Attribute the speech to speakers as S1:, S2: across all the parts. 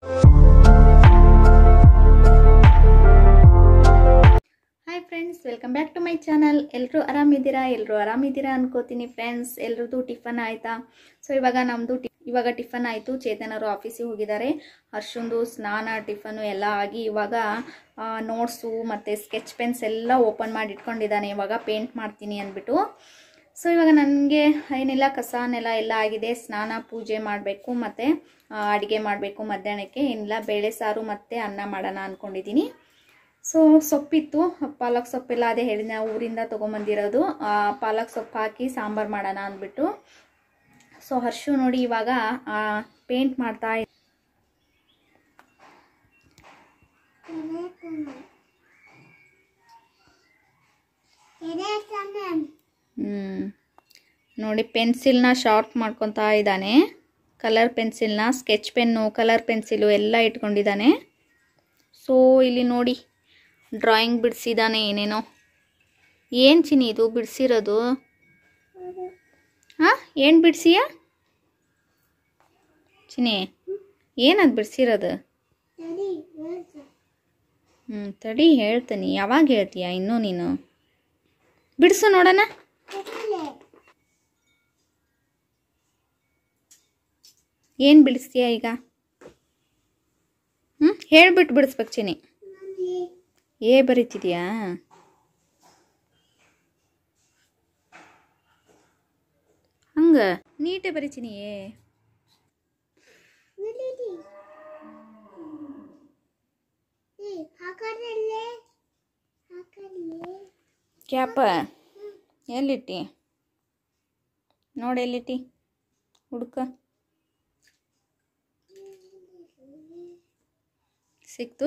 S1: hi friends welcome back to my channel ಎಲ್ಲರೂ ಆರಾಮಿದ್ದೀರಾ ಎಲ್ಲರೂ ಆರಾಮಿದ್ದೀರಾ ಅನ್ಕೋತೀನಿ ಫ್ರೆಂಡ್ಸ್ ಎಲ್ರದ್ದು ಟಿಫನ್ ಆಯಿತಾ ಸೊ ಇವಾಗ ನಮ್ಮದು ಟಿ ಇವಾಗ ಟಿಫನ್ ಆಯಿತು ಚೇತನ್ ಅವರು ಆಫೀಸಿಗೆ ಹೋಗಿದ್ದಾರೆ ಹರ್ಷಂದು ಸ್ನಾನ ಟಿಫನು ಎಲ್ಲ ಆಗಿ ಇವಾಗ ನೋಟ್ಸು ಮತ್ತು ಸ್ಕೆಚ್ ಪೆನ್ಸ್ ಎಲ್ಲ ಓಪನ್ ಮಾಡಿ ಇಟ್ಕೊಂಡಿದ್ದಾನೆ ಇವಾಗ ಪೇಂಟ್ ಮಾಡ್ತೀನಿ ಅಂದ್ಬಿಟ್ಟು ಸೊ ಇವಾಗ ನನಗೆ ಏನಿಲ್ಲ ಕಸ ನೆಲ ಎಲ್ಲ ಆಗಿದೆ ಸ್ನಾನ ಪೂಜೆ ಮಾಡಬೇಕು ಮತ್ತು ಅಡುಗೆ ಮಾಡಬೇಕು ಮಧ್ಯಾಹ್ನಕ್ಕೆ ಏನಿಲ್ಲ ಬೇಳೆ ಸಾರು ಮತ್ತು ಅನ್ನ ಮಾಡೋಣ ಅಂದ್ಕೊಂಡಿದ್ದೀನಿ ಸೊ ಸೊಪ್ಪಿತ್ತು ಪಾಲಕ್ ಸೊಪ್ಪೆಲ್ಲ ಅದೇ ಹೇಳಿದ ಊರಿಂದ ತೊಗೊಂಬಂದಿರೋದು ಆ, ಪಾಲಕ್ ಸೊಪ್ಪು ಹಾಕಿ ಸಾಂಬಾರು ಮಾಡೋಣ ಅಂದ್ಬಿಟ್ಟು ಸೊ ಹರ್ಷು ನೋಡಿ ಇವಾಗ ಪೇಂಟ್ ಮಾಡ್ತಾ ಇದ್- ಹ್ಮ್ ನೋಡಿ ಪೆನ್ಸಿಲ್ನ ಶಾರ್ಪ್ ಮಾಡ್ಕೊತಾ ಇದ್ದಾನೆ ಕಲರ್ ಪೆನ್ಸಿಲ್ನ ಸ್ಕೆಚ್ ಪೆನ್ನು ಕಲರ್ ಪೆನ್ಸಿಲು ಎಲ್ಲ ಇಟ್ಕೊಂಡಿದ್ದಾನೆ ಸೊ ಇಲ್ಲಿ ನೋಡಿ ಡ್ರಾಯಿಂಗ್ ಬಿಡಿಸಿದ್ದಾನೆ ಏನೇನೋ ಏನು ಚಿನಿ ಇದು ಬಿಡಿಸಿರೋದು ಹಾಂ ಏನು ಬಿಡಿಸಿಯ ಚಿನಿ ಏನದು ಬಿಡಿಸಿರೋದು ಹ್ಞೂ ತಡಿ ಹೇಳ್ತೀನಿ ಯಾವಾಗ ಹೇಳ್ತೀಯ ಇನ್ನೂ ನೀನು ಬಿಡಿಸು ನೋಡೋಣ ಏನು ಬಿಡಿಸ್ತೀಯ ಈಗ ಹ್ಞೂ ಹೇಳ್ಬಿಟ್ಟು ಬಿಡಿಸ್ಬೇಕು ಚಿನಿ ಏ ಬರೀತಿದ್ಯಾ ಹಂಗ ನೀಟೇ ಬರೀತೀನಿ ಏ ಕ್ಯಾಪ ಎಲ್ಲಿಟ್ಟಿ ನೋಡಿ ಎಲ್ಲಿಟ್ಟಿ ಹುಡ್ಕ ಸಿಕ್ತು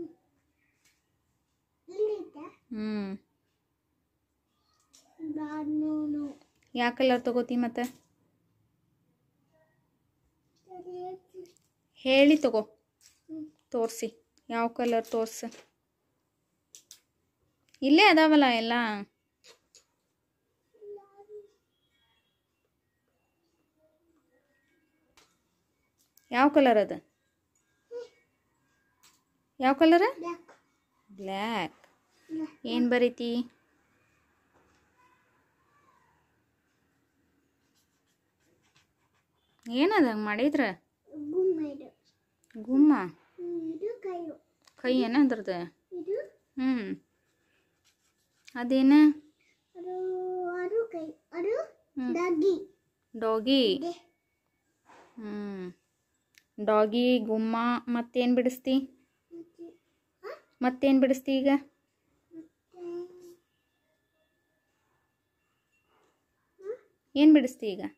S1: ಹ್ಞೂ ಯಾವ ಕಲರ್ ತಗೋತಿ ಮತ್ತೆ ಹೇಳಿ ತಗೋ ತೋರಿಸಿ ಯಾವ ಕಲರ್ ತೋರ್ಸು ಇಲ್ಲೇ ಅದಾವಲ್ಲ ಎಲ್ಲ ಯಾವ ಕಲರ್ ಅದ ಯಾವ ಕಲರ್ ಬ್ಲ್ಯಾಕ್ ಏನು ಬರೀತಿ ಏನದ ಹಂಗೆ ಮಾಡಿದ್ರ ಗುಮ್ಮ ಕೈ ಏನ ಅದ್ರದ್ದು ಹ್ಞೂ ಅದೇನ ಡಾಗಿ ಹ್ಞೂ ಡಾಗಿ ಗುಮ್ಮ ಮತ್ತೇನು ಬಿಡಿಸ್ತಿ ಮತ್ತೇನು ಬಿಡಿಸ್ತಿ ಈಗ ಏನು ಬಿಡಿಸ್ತಿ ಈಗ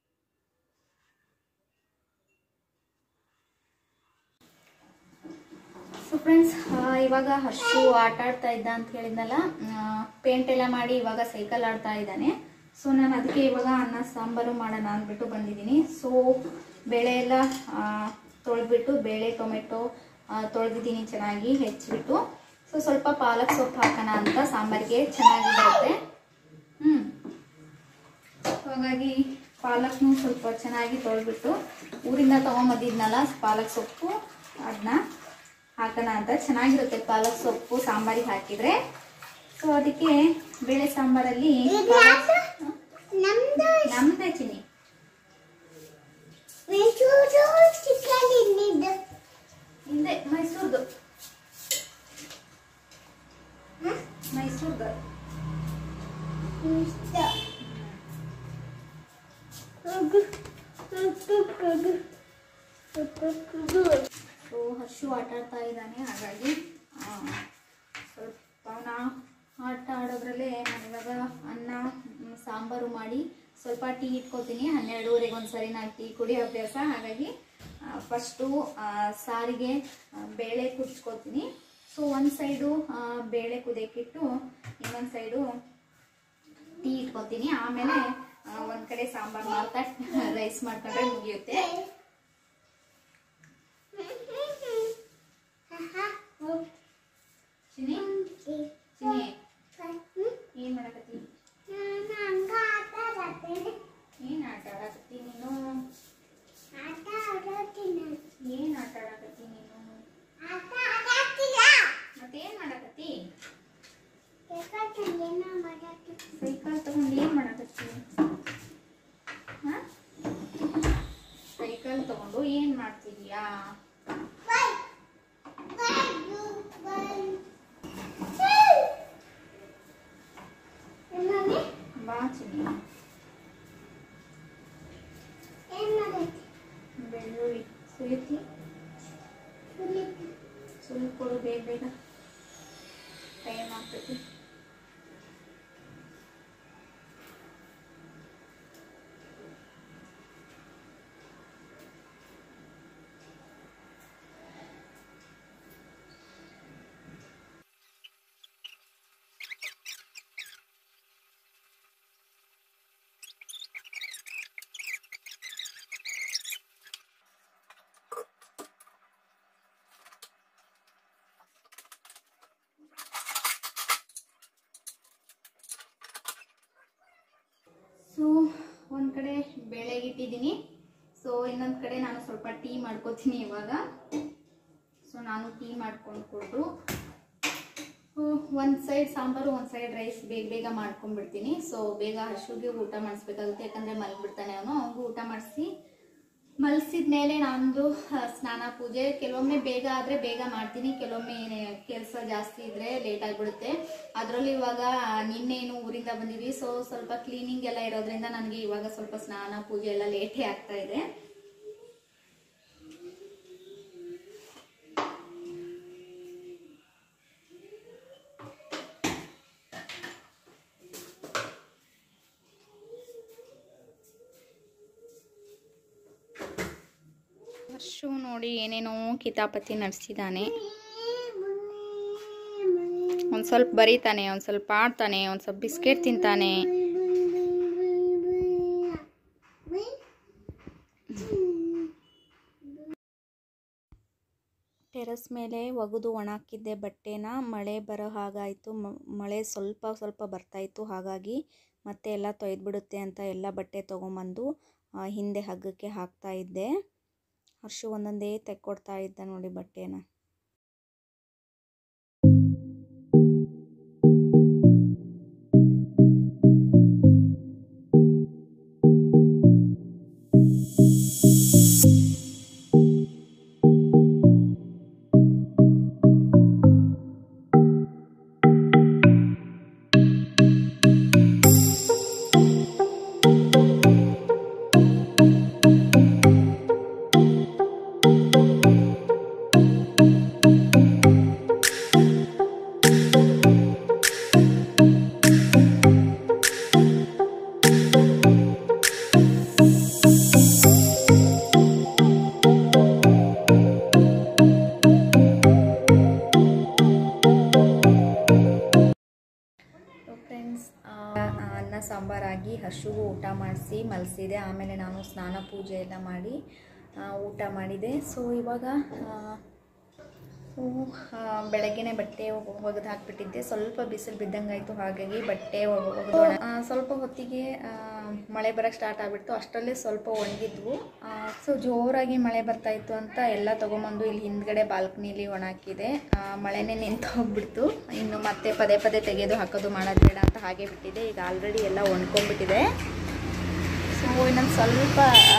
S1: ಸೊ ಫ್ರೆಂಡ್ಸ್ ಇವಾಗ ಹರ್ಷು ಆಟ ಆಡ್ತಾ ಇದ್ದ ಅಂತ ಹೇಳಿದ್ನಲ್ಲ ಪೇಂಟ್ ಎಲ್ಲ ಮಾಡಿ ಇವಾಗ ಸೈಕಲ್ ಆಡ್ತಾ ಇದ್ದಾನೆ ಸೊ ನಾನು ಅದಕ್ಕೆ ಇವಾಗ ಅನ್ನ ಸಾಂಬಾರು ಮಾಡೋಣ ಅಂದ್ಬಿಟ್ಟು ಬಂದಿದ್ದೀನಿ ಸೊ ಬೇಳೆ ಎಲ್ಲ ತೊಳೆದ್ಬಿಟ್ಟು ಬೇಳೆ ಟೊಮೆಟೊ ತೊಳೆದಿದ್ದೀನಿ ಚೆನ್ನಾಗಿ ಹೆಚ್ಚಿಬಿಟ್ಟು ಸೊ ಸ್ವಲ್ಪ ಪಾಲಕ್ ಸೊಪ್ಪು ಹಾಕೋಣ ಅಂತ ಸಾಂಬಾರಿಗೆ ಚೆನ್ನಾಗಿ ಬರುತ್ತೆ ಹ್ಞೂ ಹಾಗಾಗಿ ಪಾಲಕ್ನು ಸ್ವಲ್ಪ ಚೆನ್ನಾಗಿ ತೊಳೆದ್ಬಿಟ್ಟು ಊರಿಂದ ತೊಗೊಂಬಂದಿದ್ನಲ್ಲ ಪಾಲಕ್ ಸೊಪ್ಪು ಅದನ್ನ ಹಾಕೋಣ ಅಂತ ಚೆನ್ನಾಗಿರುತ್ತೆ ಪಾಲಕ್ ಸೊಪ್ಪು ಸಾಂಬಾರಿಗೆ ಹಾಕಿದ್ರೆ ಸೊ ಅದಕ್ಕೆ ಬೇಳೆ ಸಾಂಬಾರಲ್ಲಿ ನಮ್ದೇ ಚಿನಿ ಹಿಂದೆ ಮೈಸೂರ್ದು ಮೈಸೂರ್ದು ಸೊ ಹರ್ಷು ಆಟ ಆಡ್ತಾ ಇದ್ದಾನೆ ಹಾಗಾಗಿ ಆ, ಸ್ವಲ್ಪ ನಾ ಆಟ ಆಡೋದ್ರಲ್ಲೇ ನಾನಿವಾಗ ಅನ್ನ ಮ್, ಸಾಂಬಾರು ಮಾಡಿ ಸ್ವಲ್ಪ ಟೀ ಇಟ್ಕೋತೀನಿ ಹನ್ನೆರಡೂವರೆಗೆ ಒಂದ್ಸರಿ ನಾನು ಟೀ ಕುಡಿಯೋ ಅಭ್ಯಾಸ ಹಾಗಾಗಿ ಫಸ್ಟು ಸಾರಿಗೆ ಆ, ಬೇಳೆ ಕುದಿಸ್ಕೋತೀನಿ ಸೊ ಒಂದು ಸೈಡು ಬೇಳೆ ಕುದಿಯಕ್ಕಿಟ್ಟು ಇನ್ನೊಂದು ಸೈಡು ಟೀ ಇಟ್ಕೋತೀನಿ ಆಮೇಲೆ ಆ, ಒಂದ್ ಕಡೆ ಸಾಂಬಾರ್ ಮಾಡ್ತಾ ರೈಸ್ ಮಾಡ್ಕೊಂಡ್ರೆ ಮುಗಿಯುತ್ತೆ ಚಿನಿ ಚಿನಿ ಏನ್ ಮಾಡಕತ್ತಿ ಏನ್ ಆಟ ಆಡಕತ್ತಿ ನೀನು ಏನ್ ಆಟ ಆಡಕತ್ತಿ ನೀನು ಬೇಗ ಟೈಮ್ ಆಗ್ತೈತಿ ಸೊ ಒಂದು ಕಡೆ ಬೇಳೆಗೆ ಇಟ್ಟಿದ್ದೀನಿ ಸೊ ಇನ್ನೊಂದು ಕಡೆ ನಾನು ಸ್ವಲ್ಪ ಟೀ ಮಾಡ್ಕೋತೀನಿ ಇವಾಗ ಸೊ ನಾನು ಟೀ ಮಾಡ್ಕೊಂಡು ಕೊಟ್ಟು ಒಂದು ಸೈಡ್ ಸಾಂಬಾರು ಒಂದು ಸೈಡ್ ರೈಸ್ ಬೇಗ ಬೇಗ ಮಾಡ್ಕೊಂಡ್ಬಿಡ್ತೀನಿ ಸೊ ಬೇಗ ಹಸುಗೆ ಊಟ ಮಾಡಿಸ್ಬೇಕಾಗುತ್ತೆ ಯಾಕಂದರೆ ಮಲಗಿಬಿಡ್ತಾನೆ ಅವನು ಅವನಿಗೂ ಊಟ ಮಾಡಿಸಿ ಮಲಸಿದ ಮೇಲೆ ನಂದು ಆ, ಸ್ನಾನ ಪೂಜೆ ಕೆಲವೊಮ್ಮೆ ಬೇಗ ಆದರೆ ಬೇಗ ಮಾಡ್ತೀನಿ ಕೆಲವೊಮ್ಮೆ ಕೆಲಸ ಜಾಸ್ತಿ ಇದ್ದರೆ ಲೇಟ್ ಆಗಿಬಿಡುತ್ತೆ ಅದರಲ್ಲಿ ಇವಾಗ ನಿನ್ನೇನು ಊರಿಂದ ಬಂದಿದ್ವಿ ಸೊ ಸ್ವಲ್ಪ ಕ್ಲೀನಿಂಗ್ ಎಲ್ಲ ಇರೋದ್ರಿಂದ ನನಗೆ ಇವಾಗ ಸ್ವಲ್ಪ ಸ್ನಾನ ಪೂಜೆ ಎಲ್ಲ ಲೇಟೇ ಆಗ್ತಾ ಇದೆ ಹರ್ಷು ನೋಡಿ ಏನೇನೋ ಕಿತಾಪತಿ ನಡೆಸಿದ್ದಾನೆ ಒಂದು ಸ್ವಲ್ಪ ಬರೀತಾನೆ ಒಂದು ಸ್ವಲ್ಪ ಆಡ್ತಾನೆ ಒಂದು ಸ್ವಲ್ಪ ಬಿಸ್ಕೆಟ್ ತಿಂತಾನೆ ಟೆರಸ್ ಮೇಲೆ ಒಗೆದು ಒಣಾಕಿದ್ದೆ ಬಟ್ಟೆನ ಮಳೆ ಬರೋ ಹಾಗಾಯಿತು ಮಳೆ ಸ್ವಲ್ಪ ಸ್ವಲ್ಪ ಬರ್ತಾಯಿತ್ತು ಹಾಗಾಗಿ ಮತ್ತೆ ಎಲ್ಲ ತೊಯ್ದುಬಿಡುತ್ತೆ ಅಂತ ಎಲ್ಲ ಬಟ್ಟೆ ತೊಗೊಂಬಂದು ಆ, ಹಿಂದೆ ಹಗ್ಗಕ್ಕೆ ಹಾಕ್ತಾ ಇದ್ದೆ ಹರ್ಷು ಒಂದೊಂದೇ ತೆಕ್ಕೊಡ್ತಾ ಇದ್ದ ನೋಡಿ ಬಟ್ಟೆನ ಫ್ರೆಂಡ್ಸ್ ಅನ್ನ ಸಾಂಬಾರಾಗಿ ಹಸುಗೂ ಊಟ ಮಾಡಿಸಿ ಮಲಸಿದೆ ಆಮೇಲೆ ನಾನು ಸ್ನಾನ ಪೂಜೆ ಎಲ್ಲ ಮಾಡಿ ಆ, ಊಟ ಮಾಡಿದೆ ಸೊ ಇವಾಗ ಆ, ಸೊ ಆ, ಬೆಳಗ್ಗೆನೆ ಬಟ್ಟೆ ಒಗೆದು ಹಾಕ್ಬಿಟ್ಟಿದ್ದೆ ಸ್ವಲ್ಪ ಬಿಸಿಲು ಬಿದ್ದಂಗಾಯಿತು ಹಾಗಾಗಿ ಬಟ್ಟೆ ಒಗೆದು ಸ್ವಲ್ಪ ಹೊತ್ತಿಗೆ ಆ, ಮಳೆ ಬರೋಕ್ಕೆ ಸ್ಟಾರ್ಟ್ ಆಗಿಬಿಡ್ತು ಅಷ್ಟರಲ್ಲೇ ಸ್ವಲ್ಪ ಒಣಗಿದ್ವು ಸೊ ಜೋರಾಗಿ ಮಳೆ ಬರ್ತಾ ಇತ್ತು ಅಂತ ಎಲ್ಲ ತೊಗೊಂಬಂದು ಇಲ್ಲಿ ಹಿಂದ್ಗಡೆ ಬಾಲ್ಕನಿಲಿ ಒಣಾಕಿದೆ ಆ, ಮಳೆನೇ ನಿಂತು ಹೋಗ್ಬಿಡ್ತು ಇನ್ನು ಮತ್ತೆ ಪದೇ ಪದೇ ತೆಗೆದು ಹಾಕೋದು ಮಾಡೋದು ಬೇಡ ಅಂತ ಹಾಗೆ ಬಿಟ್ಟಿದೆ ಈಗ ಆಲ್ರೆಡಿ ಎಲ್ಲ ಒಣ್ಕೊಂಡ್ಬಿಟ್ಟಿದೆ ಸೊ ಇನ್ನೊಂದು ಸ್ವಲ್ಪ ಆ,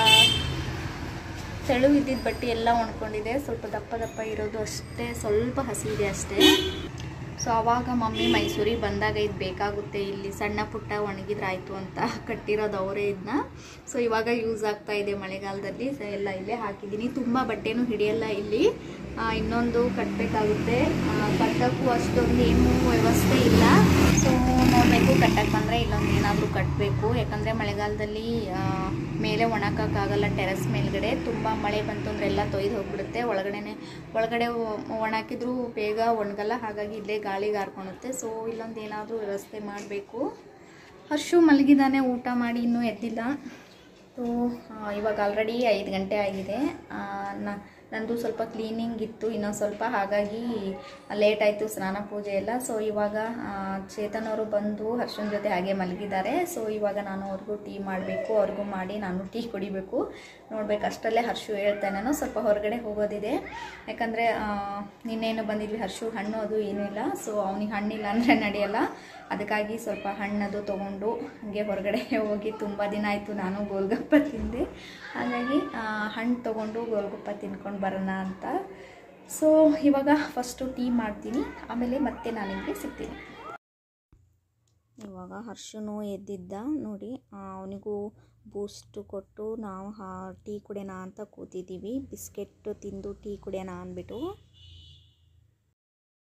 S1: ತೆಳು ಇದ್ದಿದ್ದ ಬಟ್ಟೆ ಎಲ್ಲ ಒಣ್ಕೊಂಡಿದೆ ಸ್ವಲ್ಪ ದಪ್ಪ ದಪ್ಪ ಇರೋದು ಅಷ್ಟೇ ಸ್ವಲ್ಪ ಹಸಿ ಇದೆ ಅಷ್ಟೇ ಸೊ ಆವಾಗ ಮಮ್ಮಿ ಮೈಸೂರಿಗೆ ಬಂದಾಗ ಇದು ಬೇಕಾಗುತ್ತೆ ಇಲ್ಲಿ ಸಣ್ಣ ಪುಟ್ಟ ಒಣಗಿದ್ರಾಯ್ತು ಅಂತ ಕಟ್ಟಿರೋದು ಅವರೇ ಇದನ್ನ ಸೊ ಇವಾಗ ಯೂಸ್ ಆಗ್ತಾ ಇದೆ ಮಳೆಗಾಲದಲ್ಲಿ ಸೊ ಎಲ್ಲ ಇಲ್ಲೇ ಹಾಕಿದ್ದೀನಿ ತುಂಬ ಬಟ್ಟೆನೂ ಹಿಡಿಯಲ್ಲ ಇಲ್ಲಿ ಆ, ಇನ್ನೊಂದು ಕಟ್ಟಬೇಕಾಗುತ್ತೆ ಕಟ್ಟಕ್ಕೂ ಅಷ್ಟೊಂದು ಏನೂ ವ್ಯವಸ್ಥೆ ಇಲ್ಲ ಸೊ ನೋಡಬೇಕು ಕಟ್ಟಕ್ಕೆ ಬಂದರೆ ಇಲ್ಲೊಂದು ಏನಾದರೂ ಕಟ್ಟಬೇಕು ಯಾಕಂದರೆ ಮಳೆಗಾಲದಲ್ಲಿ ಆ, ಮೇಲೆ ಒಣಕ್ಕಾಗಲ್ಲ ಟೆರೆಸ್ ಮೇಲ್ಗಡೆ ತುಂಬ ಮಳೆ ಬಂತು ಅಂದರೆ ಎಲ್ಲ ತೊಯ್ದು ಹೋಗ್ಬಿಡುತ್ತೆ ಒಳಗಡೆನೆ ಒಳಗಡೆ ಒ- ಒಣಾಕಿದ್ರೂ ಬೇಗ ಒಣಗಲ್ಲ ಹಾಗಾಗಿ ಇಲ್ಲೇ ಗಾಳಿಗೆ ಹಾರ್ಕೊಳುತ್ತೆ ಸೊ ಇಲ್ಲೊಂದು ಏನಾದರೂ ವ್ಯವಸ್ಥೆ ಮಾಡಬೇಕು ಹರ್ಷು ಮಲಗಿದ್ದಾನೆ ಊಟ ಮಾಡಿ ಇನ್ನೂ ಎದ್ದಿಲ್ಲ ಸೊ ಇವಾಗ ಆಲ್ರೆಡಿ ಐದು ಗಂಟೆ ಆಗಿದೆ ಆ, ನ- ನಂದು ಸ್ವಲ್ಪ ಕ್ಲೀನಿಂಗ್ ಇತ್ತು ಇನ್ನೊಂದು ಸ್ವಲ್ಪ ಹಾಗಾಗಿ ಲೇಟ್ ಆಯಿತು ಸ್ನಾನ ಪೂಜೆ ಎಲ್ಲ ಸೊ ಇವಾಗ ಆ, ಚೇತನ್ ಅವರು ಬಂದು ಹರ್ಷನ್ ಜೊತೆ ಹಾಗೆ ಮಲಗಿದ್ದಾರೆ ಸೊ ಇವಾಗ ನಾನು ಅವ್ರಿಗೂ ಟೀ ಮಾಡಬೇಕು ಅವ್ರಿಗೂ ಮಾಡಿ ನಾನು ಟೀ ಕುಡಿಬೇಕು ನೋಡ್ಬೇಕು ಅಷ್ಟರಲ್ಲೇ ಹರ್ಷು ಹೇಳ್ತಾನೇನೋ ಸ್ವಲ್ಪ ಹೊರಗಡೆ ಹೋಗೋದಿದೆ ಯಾಕಂದರೆ ನಿನ್ನೇನು ಬಂದಿದ್ವಿ ಹರ್ಷು ಹಣ್ಣು ಅದು ಏನೂ ಇಲ್ಲ ಸೊ ಅವನಿಗೆ ಹಣ್ಣಿಲ್ಲ ಅಂದರೆ ನಡೆಯಲ್ಲ ಅದಕ್ಕಾಗಿ ಸ್ವಲ್ಪ ಹಣ್ಣದು ತೊಗೊಂಡು ಹಾಗೆ ಹೊರಗಡೆ ಹೋಗಿ ತುಂಬ ದಿನ ಆಯಿತು ನಾನು ಗೋಲ್ಗಪ್ಪ ತಿಂದೆ ಹಾಗಾಗಿ ಆ, ಹಣ್ಣು ತೊಗೊಂಡು ಗೋಲ್ಗಪ್ಪ ತಿನ್ಕೊಂಡು ಬರೋಣ ಅಂತ ಸೊ ಇವಾಗ ಫಸ್ಟು ಟೀ ಮಾಡ್ತೀನಿ ಆಮೇಲೆ ಮತ್ತೆ ನಾನು ನಿಮಗೆ ಸಿಗ್ತೀನಿ ಇವಾಗ ಹರ್ಷನು ಎದ್ದಿದ್ದ ನೋಡಿ ಅವನಿಗೂ ಬೂಸ್ಟ್ ಕೊಟ್ಟು ನಾವು ಹಾ ಟೀ ಕುಡಿಯೋಣ ಅಂತ ಕೂತಿದ್ದೀವಿ ಬಿಸ್ಕೆಟ್ ತಿಂದು ಟೀ ಕುಡಿಯೋಣ ಅಂದ್ಬಿಟ್ಟು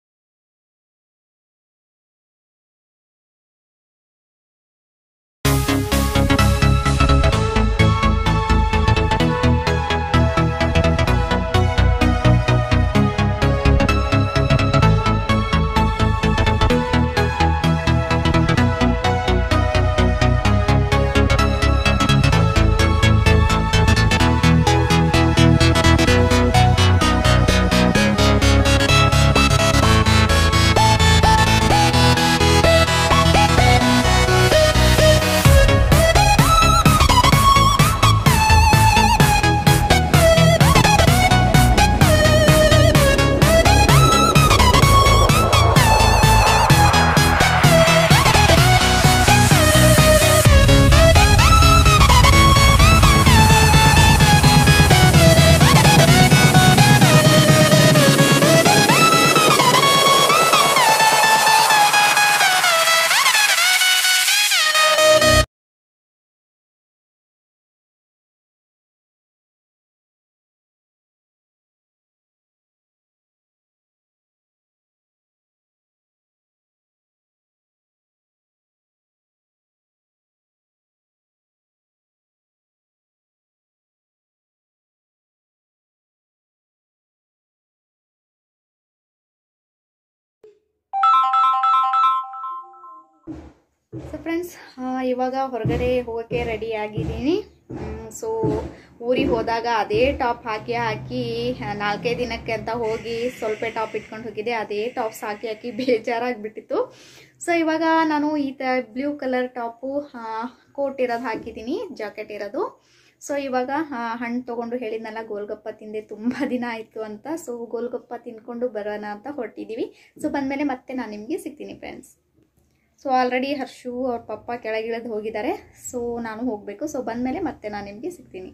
S1: ಸೊ ಫ್ರೆಂಡ್ಸ್ ಇವಾಗ ಹೊರಗಡೆ ಹೋಗೋಕ್ಕೆ ರೆಡಿ ಆಗಿದ್ದೀನಿ ಸೊ ಊರಿಗೆ ಹೋದಾಗ ಅದೇ ಟಾಪ್ ಹಾಕಿ ಹಾಕಿ ಆ, ನಾಲ್ಕೈದು ದಿನಕ್ಕೆ ಅಂತ ಹೋಗಿ ಸ್ವಲ್ಪ ಟಾಪ್ ಇಟ್ಕೊಂಡು ಹೋಗಿದ್ದೆ ಅದೇ ಟಾಪ್ಸ್ ಹಾಕಿ ಹಾಕಿ ಬೇಜಾರಾಗಿಬಿಟ್ಟಿತ್ತು ಸೊ ಇವಾಗ ನಾನು ಈ ತ ಬ್ಲೂ ಕಲರ್ ಟಾಪು ಕೋಟ್ ಇರೋದು ಹಾಕಿದ್ದೀನಿ ಜಾಕೆಟ್ ಇರೋದು ಸೊ ಇವಾಗ ಆ, ಹಣ್ಣು ತೊಗೊಂಡು ಹೇಳಿದ್ನಲ್ಲ ಗೋಲ್ಗಪ್ಪ ತಿಂದೆ ತುಂಬ ದಿನ ಆಯಿತು ಅಂತ ಸೊ ಗೋಲ್ಗಪ್ಪ ತಿನ್ಕೊಂಡು ಬರೋಣ ಅಂತ ಹೊರಟಿದ್ದೀವಿ ಸೊ ಬಂದಮೇಲೆ ಮತ್ತೆ ನಾನು ನಿಮಗೆ ಸಿಗ್ತೀನಿ ಫ್ರೆಂಡ್ಸ್ ಸೊ ಆಲ್ರೆಡಿ ಹರ್ಷು ಅವ್ರ ಪಪ್ಪ ಕೆಳಗಿಳಿದು ಹೋಗಿದ್ದಾರೆ ಸೊ ನಾನು ಹೋಗಬೇಕು ಸೊ ಬಂದಮೇಲೆ ಮತ್ತೆ ನಾನು ನಿಮಗೆ ಸಿಗ್ತೀನಿ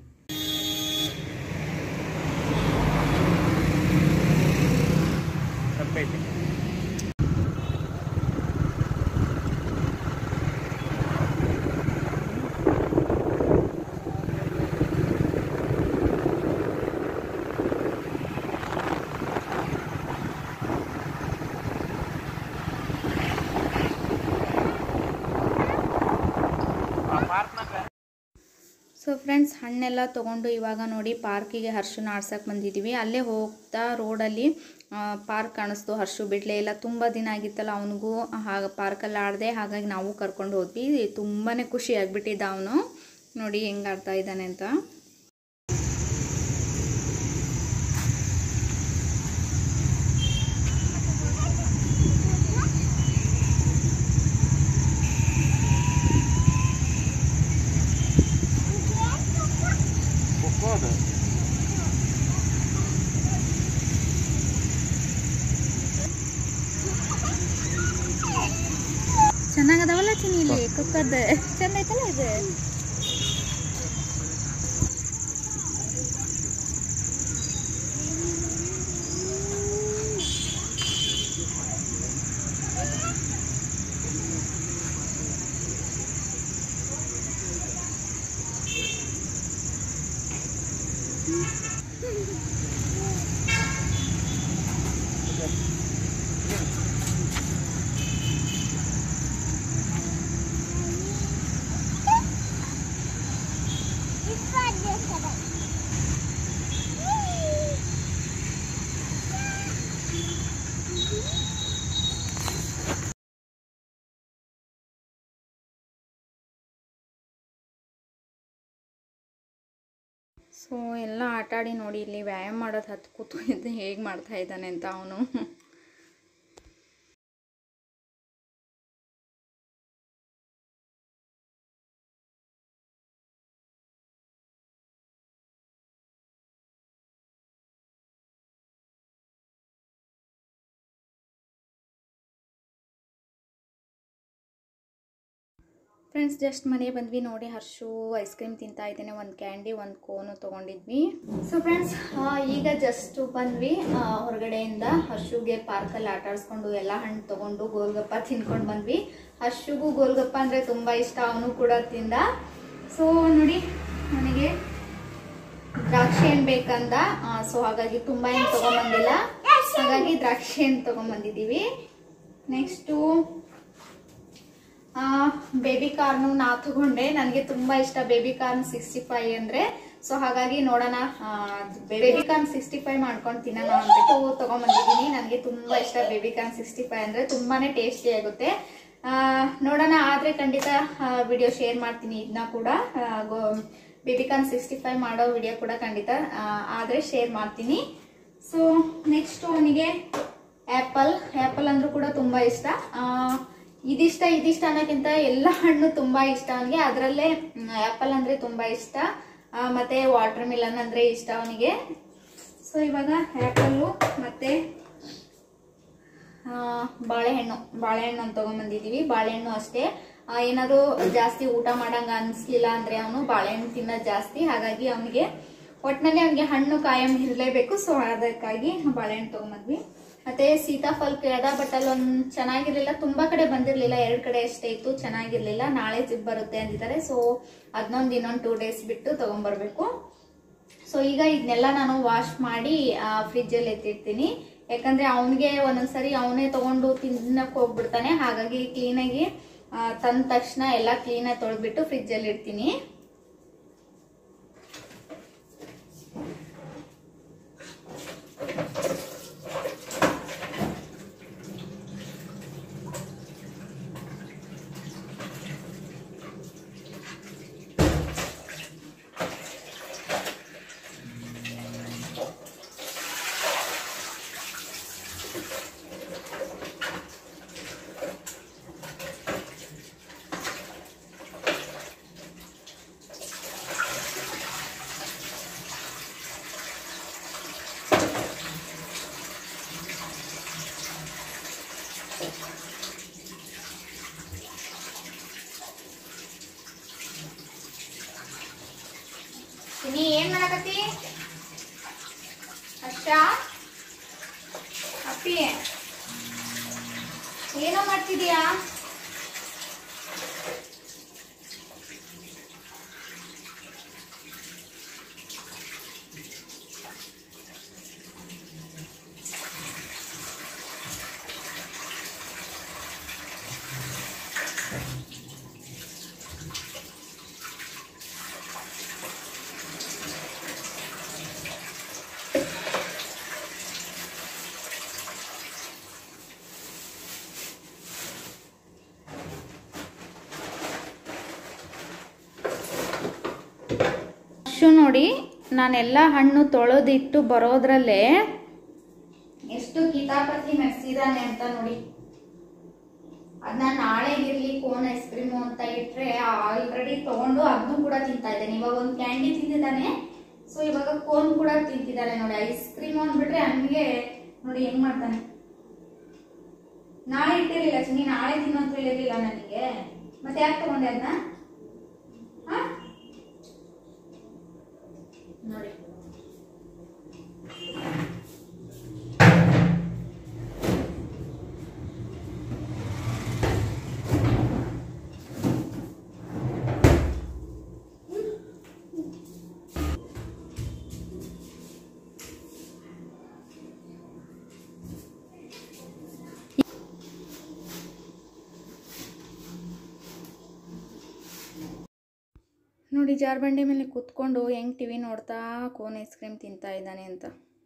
S2: ತಪ್ಪೈತೆ
S1: ಸೊ ಫ್ರೆಂಡ್ಸ್ ಹಣ್ಣೆಲ್ಲ ತೊಗೊಂಡು ಇವಾಗ ನೋಡಿ ಪಾರ್ಕಿಗೆ ಹರ್ಷನ ಆಡ್ಸಕ್ಕೆ ಬಂದಿದ್ದೀವಿ ಅಲ್ಲೇ ಹೋಗ್ತಾ ರೋಡಲ್ಲಿ ಪಾರ್ಕ್ ಕಾಣಿಸ್ತು ಹರ್ಷು ಬಿಡ್ಲೇ ಇಲ್ಲ ತುಂಬ ದಿನ ಆಗಿತ್ತಲ್ಲ ಅವನಿಗೂ ಹಾಗೆ ಪಾರ್ಕಲ್ಲಿ ಆಡಿದೆ ಹಾಗಾಗಿ ನಾವು ಕರ್ಕೊಂಡು ಹೋದ್ವಿ ತುಂಬಾ ಖುಷಿ ಆಗಿಬಿಟ್ಟಿದ್ದ ಅವನು ನೋಡಿ ಹೆಂಗೆ ಆಡ್ತಾ ಇದ್ದಾನೆ ಅಂತ
S2: ಖೋಖೋ ಅದು
S1: ಚೆನ್ನಾಗದವಲ್ಲ ಚಿನ್ನಿ ಇಲ್ಲಿ ಕುಕ್ಕದ ಚಂದ ಐತಲ್ಲ ಇದು ಸೊ ಎಲ್ಲ ಆಟ ಆಡಿ ನೋಡಿ ಇಲ್ಲಿ ವ್ಯಾಯಾಮ ಮಾಡೋದು ಹತ್ತು ಕೂತು ಇದು ಹೇಗೆ ಮಾಡ್ತಾ ಇದ್ದಾನೆ ಅಂತ ಅವನು ಫ್ರೆಂಡ್ಸ್ ಜಸ್ಟ್ ಮನೆಗೆ ಬಂದ್ವಿ ನೋಡಿ ಹರ್ಷು ಐಸ್ ಕ್ರೀಮ್ ತಿಂತಾ ಇದ್ದೇನೆ ಒಂದು ಕ್ಯಾಂಡಿ ಒಂದು ಕೋನು ತೊಗೊಂಡಿದ್ವಿ ಸೊ ಫ್ರೆಂಡ್ಸ್ ಈಗ ಜಸ್ಟ್ ಬಂದ್ವಿ ಆ, ಹೊರಗಡೆಯಿಂದ ಹರ್ಷುಗೆ ಪಾರ್ಕಲ್ಲಿ ಆಟ ಆಡಿಸ್ಕೊಂಡು ಎಲ್ಲ ಹಣ್ಣು ತೊಗೊಂಡು ಗೋಲ್ಗಪ್ಪ ತಿನ್ಕೊಂಡು ಬಂದ್ವಿ ಹರ್ಷುಗೂ ಗೋಲ್ಗಪ್ಪ ಅಂದರೆ ತುಂಬ ಇಷ್ಟ ಅವನು ಕೂಡ ತಿಂದ ಸೊ ನೋಡಿ ನನಗೆ ದ್ರಾಕ್ಷಿ ಹಣ್ಣು ಬೇಕಂದ ಸೊ ಹಾಗಾಗಿ ತುಂಬ ಏನು ತೊಗೊಂಬಂದಿಲ್ಲ ಹಾಗಾಗಿ ದ್ರಾಕ್ಷಿ ಹಣ್ಣು ತೊಗೊಂಬಂದಿದ್ದೀವಿ ನೆಕ್ಸ್ಟು ಬೇಬಿ ಕಾರ್ನು ನಾ ತಗೊಂಡೆ ನನಗೆ ತುಂಬಾ ಇಷ್ಟ ಬೇಬಿ ಕಾರ್ನ್ ಸಿಕ್ಸ್ಟಿ ಫೈವ್ ಅಂದ್ರೆ ಸೊ ಹಾಗಾಗಿ ನೋಡೋಣ ಬೇಬಿ ಕಾರ್ನ್ ಸಿಕ್ಸ್ಟಿ ಫೈವ್ ಮಾಡ್ಕೊಂಡು ತಿನ್ನೋಣ ಅಂದ್ಬಿಟ್ಟು ತಗೊಂಡ್ಬಂದಿದ್ದೀನಿ ನನಗೆ ತುಂಬಾ ಇಷ್ಟ ಬೇಬಿ ಕಾರ್ನ್ ಸಿಕ್ಸ್ಟಿ ಫೈವ್ ಅಂದ್ರೆ ತುಂಬಾನೇ ಟೇಸ್ಟಿ ಆಗುತ್ತೆ ಆ, ನೋಡೋಣ ಆದ್ರೆ ಖಂಡಿತ ವಿಡಿಯೋ ಶೇರ್ ಮಾಡ್ತೀನಿ ಇದನ್ನ ಕೂಡ ಬೇಬಿ ಕಾರ್ನ್ ಸಿಕ್ಸ್ಟಿ ಫೈವ್ ಮಾಡೋ ವಿಡಿಯೋ ಕೂಡ ಖಂಡಿತ ಆ, ಆದ್ರೆ ಶೇರ್ ಮಾಡ್ತೀನಿ ಸೊ ನೆಕ್ಸ್ಟ್ ಅವನಿಗೆ ಆ್ಯಪಲ್ ಆ್ಯಪಲ್ ಅಂದ್ರೂ ಕೂಡ ತುಂಬ ಇಷ್ಟ ಆ, ಇದಿಷ್ಟ ಇದಿಷ್ಟ ಅನ್ನೋಕ್ಕಿಂತ ಎಲ್ಲ ಹಣ್ಣು ತುಂಬ ಇಷ್ಟ ಅವನಿಗೆ ಅದರಲ್ಲೇ ಆ್ಯಪಲ್ ಅಂದರೆ ತುಂಬ ಇಷ್ಟ ಆ, ಮತ್ತೆ ವಾಟರ್ ಮಿಲನ್ ಅಂದರೆ ಇಷ್ಟ ಅವನಿಗೆ ಸೊ ಇವಾಗ ಆ್ಯಪಲ್ಲು ಮತ್ತೆ ಆ, ಬಾಳೆಹಣ್ಣು ಬಾಳೆಹಣ್ಣು ಅಂತ ತಗೊಂಬಂದಿದೀವಿ ಬಾಳೆಹಣ್ಣು ಅಷ್ಟೇ ಆ, ಏನಾದ್ರು ಜಾಸ್ತಿ ಊಟ ಮಾಡಂಗ ಅನ್ಸ್ಲಿಲ್ಲ ಅಂದ್ರೆ ಅವನು ಬಾಳೆಹಣ್ಣು ತಿನ್ನೋದು ಜಾಸ್ತಿ ಹಾಗಾಗಿ ಅವನಿಗೆ ಒಟ್ನಲ್ಲಿ ಅವನಿಗೆ ಹಣ್ಣು ಕಾಯಂ ಇರಲೇಬೇಕು ಸೊ ಅದಕ್ಕಾಗಿ ಬಾಳೆಹಣ್ಣು ತಗೊಂಬಂದ್ವಿ ಮತ್ತೆ ಸೀತಾಫಲ್ ಕೇಳ್ದ ಬಟ್ ಅಲ್ಲೊಂದ್ ಚೆನ್ನಾಗಿರ್ಲಿಲ್ಲ ತುಂಬಾ ಕಡೆ ಬಂದಿರ್ಲಿಲ್ಲ ಎರಡ್ ಕಡೆ ಅಷ್ಟೇ ಇತ್ತು ಚೆನ್ನಾಗಿರ್ಲಿಲ್ಲ ನಾಳೆ ಜಿಪ್ ಬರುತ್ತೆ ಅಂದಿದ್ದಾರೆ ಸೊ ಅದನ್ನೊಂದು ಇನ್ನೊಂದು ಟೂ ಡೇಸ್ ಬಿಟ್ಟು ತಗೊಂಡ್ಬರ್ಬೇಕು ಸೊ ಈಗ ಇದನ್ನೆಲ್ಲ ನಾನು ವಾಶ್ ಮಾಡಿ ಫ್ರಿಜ್ಜಲ್ಲಿ ಎತ್ತಿಡ್ತೀನಿ ಯಾಕಂದ್ರೆ ಅವನಿಗೆ ಒಂದೊಂದ್ಸರಿ ಅವನೇ ತಗೊಂಡು ತಿನ್ನಕ್ ಹೋಗ್ಬಿಡ್ತಾನೆ ಹಾಗಾಗಿ ಕ್ಲೀನಾಗಿ ತಂದ ತಕ್ಷಣ ಎಲ್ಲ ಕ್ಲೀನಾಗಿ ತೊಳೆದ್ಬಿಟ್ಟು ಫ್ರಿಜ್ಜಲ್ಲಿ ಇಡ್ತೀನಿ ಚಾ ಅಪ್ಪಿ ಏನೋ ಮಾಡ್ತಿದೀಯಾ ಅಷ್ಟು ನೋಡಿ ನಾನೆಲ್ಲ ಹಣ್ಣು ತೊಳೆದಿಟ್ಟು ಬರೋದ್ರಲ್ಲೇ ಎಷ್ಟು ಕಿತಾಪತಿ ಮೆರೆಸಿದಾನೆ ಅಂತ ನೋಡಿ ಅದನ್ನ ನಾಳೆ ಇರ್ಲಿ ಕೋನ್ ಐಸ್ ಕ್ರೀಮು ಅಂತ ಇಟ್ರೆ ಆಲ್ರೆಡಿ ತಗೊಂಡು ಅದನ್ನು ಕೂಡ ತಿಂತಾ ಇದ್ದಾನೆ ಇವಾಗ ಒಂದು ಕ್ಯಾಂಡಿ ತಿಂದಿದ್ದಾನೆ ಸೊ ಇವಾಗ ಕೋನ್ ಕೂಡ ತಿಂತಿದ್ದಾನೆ ನೋಡಿ ಐಸ್ ಕ್ರೀಮ್ ಅಂದ್ಬಿಟ್ರೆ ಹಂಗೆ ನೋಡಿ ಹೆಂಗ್ ಮಾಡ್ತಾನೆ ನಾಳೆ ಇಟ್ಟಿರಲಿಲ್ಲ ಚಿನ್ನಿ ನಾಳೆ ತಿನ್ನು ಅಂತ ಹೇಳಿರ್ಲಿಲ್ಲ ನನಗೆ ಮತ್ತೆ ಯಾಕೆ ತಗೊಂಡೆ ಅದನ್ನ ಹಾ ನೋಡಿ ನೋಡಿ ಜಾರ್ಬಂಡಿ ಮೇಲೆ ಕೂತ್ಕೊಂಡು ಹೆಂಗ್ ಟಿವಿ ನೋಡ್ತಾ ಕೋನ್ ಐಸ್ ಕ್ರೀಮ್ ತಿಂತಾ ಇದ್ದಾನೆ ಅಂತ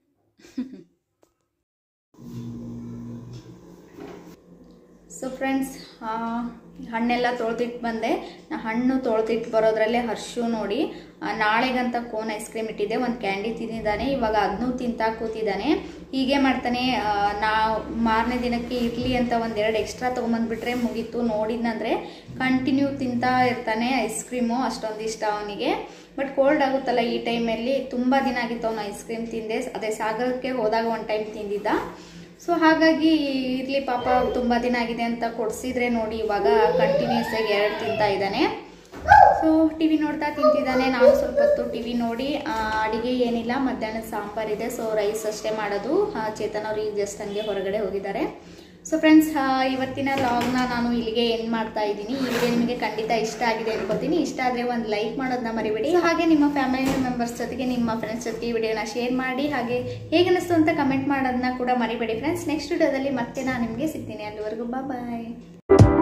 S1: ಸೊ ಫ್ರೆಂಡ್ಸ್ ಹಣ್ಣೆಲ್ಲ ತೊಳೆದಿಟ್ಟು ಬಂದೆ ನಾ ಹಣ್ಣು ತೊಳೆದಿಟ್ಟು ಬರೋದ್ರಲ್ಲೇ ಹರ್ಷು ನೋಡಿ ಆ, ನಾಳೆಗಂತ ಕೋನ್ ಐಸ್ ಕ್ರೀಮ್ ಇಟ್ಟಿದ್ದೆ ಒಂದು ಕ್ಯಾಂಡಿ ತಿಂದಿದ್ದಾನೆ ಇವಾಗ ಅದನ್ನೂ ತಿಂತಾ ಕೂತಿದ್ದಾನೆ ಹೀಗೆ ಮಾಡ್ತಾನೆ ಆ, ನಾ ಮಾರನೇ ದಿನಕ್ಕೆ ಇರಲಿ ಅಂತ ಒಂದೆರಡು ಎಕ್ಸ್ಟ್ರಾ ತೊಗೊಂಬಂದ್ಬಿಟ್ರೆ ಮುಗೀತು ನೋಡಿದ್ನಂದ್ರೆ ಕಂಟಿನ್ಯೂ ತಿಂತಾ ಇರ್ತಾನೆ ಐಸ್ ಕ್ರೀಮು ಅಷ್ಟೊಂದು ಇಷ್ಟ ಅವನಿಗೆ ಬಟ್ ಕೋಲ್ಡ್ ಆಗುತ್ತಲ್ಲ ಈ ಟೈಮಲ್ಲಿ ತುಂಬ ದಿನ ಆಗಿತ್ತು ಅವನು ಐಸ್ ಕ್ರೀಮ್ ತಿಂದೆ ಅದೇ ಸಾಗರಕ್ಕೆ ಹೋದಾಗ ಒಂದು ಟೈಮ್ ತಿಂದಿದ್ದ ಸೊ ಹಾಗಾಗಿ ಇರ್ಲಿ ಪಾಪ ತುಂಬ ದಿನ ಆಗಿದೆ ಅಂತ ಕೊಡ್ಸಿದ್ರೆ ನೋಡಿ ಇವಾಗ ಕಂಟಿನ್ಯೂಸ್ ಆಗಿ ಎರಡು ತಿಂತಾ ಇದ್ದಾನೆ ಸೊ ಟಿ ವಿ ನೋಡ್ತಾ ತಿಂತಿದ್ದಾನೆ ನಾನು ಸ್ವಲ್ಪ ಹೊತ್ತು ಟಿ ವಿ ನೋಡಿ ಆ, ಅಡಿಗೆ ಏನಿಲ್ಲ ಮಧ್ಯಾಹ್ನದ ಸಾಂಬಾರಿದೆ ಸೊ ರೈಸ್ ಅಷ್ಟೇ ಮಾಡೋದು ಆ, ಚೇತನ್ ಅವ್ರು ಈಗ ಜಸ್ಟ್ ಹಂಗೆ ಹೊರಗಡೆ ಹೋಗಿದ್ದಾರೆ ಸೊ ಫ್ರೆಂಡ್ಸ್ ಇವತ್ತಿನ ಲಾಗ್ನ ನಾನು ಇಲ್ಲಿಗೆ ಎಂಡ್ ಮಾಡ್ತಾ ಇದ್ದೀನಿ ಈ ವಿಡಿಯೋ ನಿಮಗೆ ಖಂಡಿತ ಇಷ್ಟ ಆಗಿದೆ ಅನ್ಕೋತೀನಿ ಇಷ್ಟ ಆದರೆ ಒಂದು ಲೈಕ್ ಮಾಡೋದನ್ನ ಮರಿಬೇಡಿ So, ಹಾಗೆ ನಿಮ್ಮ ಫ್ಯಾಮಿಲಿ ಮೆಂಬರ್ಸ್ ಜೊತೆಗೆ ನಿಮ್ಮ ಫ್ರೆಂಡ್ಸ್ ಜೊತೆಗೆ ಈ ವಿಡಿಯೋನ ಶೇರ್ ಮಾಡಿ ಹಾಗೆ ಹೇಗೆ ಅನಿಸ್ತು ಅಂತ ಕಮೆಂಟ್ ಮಾಡೋದನ್ನ ಕೂಡ ಮರಿಬೇಡಿ ಫ್ರೆಂಡ್ಸ್ ನೆಕ್ಸ್ಟ್ ವಿಡಿಯೋದಲ್ಲಿ ಮತ್ತೆ ನಾನು ನಿಮಗೆ ಸಿಗ್ತೀನಿ ಅಲ್ಲಿವರೆಗೂ ಬಾಯ್